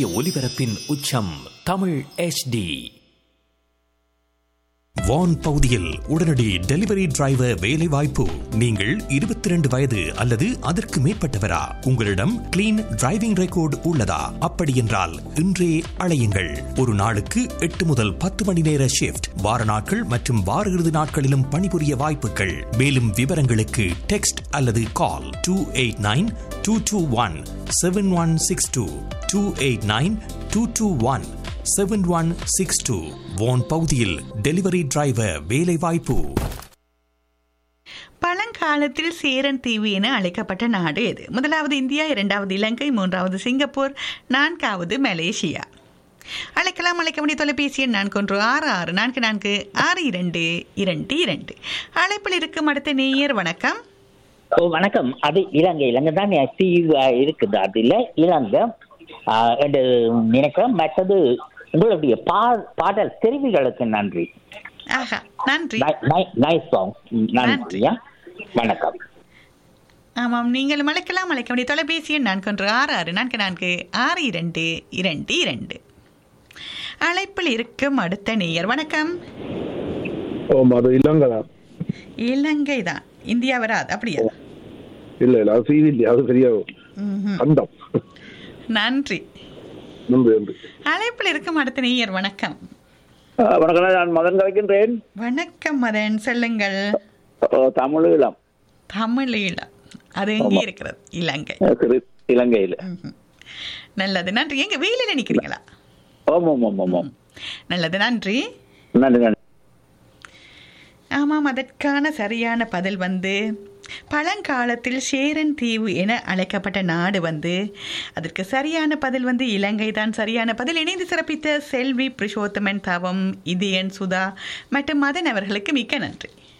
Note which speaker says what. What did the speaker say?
Speaker 1: சூரிய ஒளிபரப்பின் உச்சம் தமிழ் HD வான் பகுதியில் உடனடி டெலிவரி டிரைவர் வேலை வாய்ப்பு நீங்கள் இருபத்தி ரெண்டு வயது அல்லது அதற்கு மேற்பட்டவரா உங்களிடம் கிளீன் டிரைவிங் ரெக்கார்டு உள்ளதா அப்படி என்றால் இன்றே அழையுங்கள் ஒரு நாளுக்கு எட்டு முதல் பத்து மணி நேர ஷிப்ட் வார நாட்கள் மற்றும் வார இறுதி நாட்களிலும் பணிபுரிய வாய்ப்புகள் மேலும் விவரங்களுக்கு டெக்ஸ்ட் அல்லது call two eight nine two two one seven one six two two eight nine two two one seven one six two வோன் பகுதியில் டெலிவரி டிரைவர் வேலை வாய்ப்பு
Speaker 2: பழங்காலத்தில் சேரன் தீவு என அழைக்கப்பட்ட நாடு எது முதலாவது இந்தியா இரண்டாவது இலங்கை மூன்றாவது சிங்கப்பூர் நான்காவது மலேசியா அழைக்கலாம் அழைக்க வேண்டிய தொலைபேசி எண் நான்கு ஒன்று ஆறு ஆறு நான்கு நான்கு ஆறு இரண்டு இரண்டு இரண்டு அழைப்பில் இருக்கும் அடுத்த நேயர் வணக்கம்
Speaker 3: ஓ வணக்கம் அது இலங்கை இலங்கை தான் தீவு இருக்குது அதுல இலங்கை ஆஹ், என்று நினைக்கிறேன் மற்றது உங்களுடைய பா பாடல் தெரிவிகளுக்கு நன்றி
Speaker 2: ஆஹா நன்றி
Speaker 3: நைஸ் சாங்
Speaker 2: நன்றி.
Speaker 3: நன்றியா வணக்கம்
Speaker 2: ஆமாம் நீங்கள் அழைக்கலாம் அழைக்க வேண்டிய தொலைபேசி எண் நான்கு ஒன்று ஆறு ஆறு நான்கு நான்கு ஆறு இரண்டு இரண்டு இரண்டு அழைப்பில் இருக்கும் அடுத்த நேயர் வணக்கம்
Speaker 4: ஓம் அது இலங்கை
Speaker 2: இலங்கை தான் இந்தியா வராது அப்படியா
Speaker 4: இல்ல இல்ல அது செய்தி இல்லையா அது பெரிய
Speaker 2: ம்ஹும்.
Speaker 4: அண்டம்
Speaker 2: நன்றி
Speaker 4: நன்றி நன்றி
Speaker 2: அழைப்பில் இருக்கும் அடுத்த நேயர் வணக்கம்
Speaker 5: வணக்கம் நான் மதன் கலைக்கின்றேன்
Speaker 2: வணக்கம் மதன் சொல்லுங்கள்
Speaker 5: தமிழீழம்
Speaker 2: தமிழீழம் அது எங்கே இருக்கிறது இலங்கை
Speaker 5: இலங்கையில்
Speaker 2: ம்ஹும். நல்லது நன்றி எங்க வெயிலில் நிக்கிறீங்களா
Speaker 5: ஓம் ஓம் ஓம் ஓம் ஓம்
Speaker 2: நல்லது நன்றி
Speaker 5: நன்றி நன்றி
Speaker 2: ஆமாம் அதற்கான சரியான பதில் வந்து பழங்காலத்தில் சேரன் தீவு என அழைக்கப்பட்ட நாடு வந்து அதற்கு சரியான பதில் வந்து இலங்கை தான் சரியான பதில் இணைந்து சிறப்பித்த செல்வி புருஷோத்தமன் தவம் இதயன் சுதா மற்றும் மதன் அவர்களுக்கு மிக்க நன்றி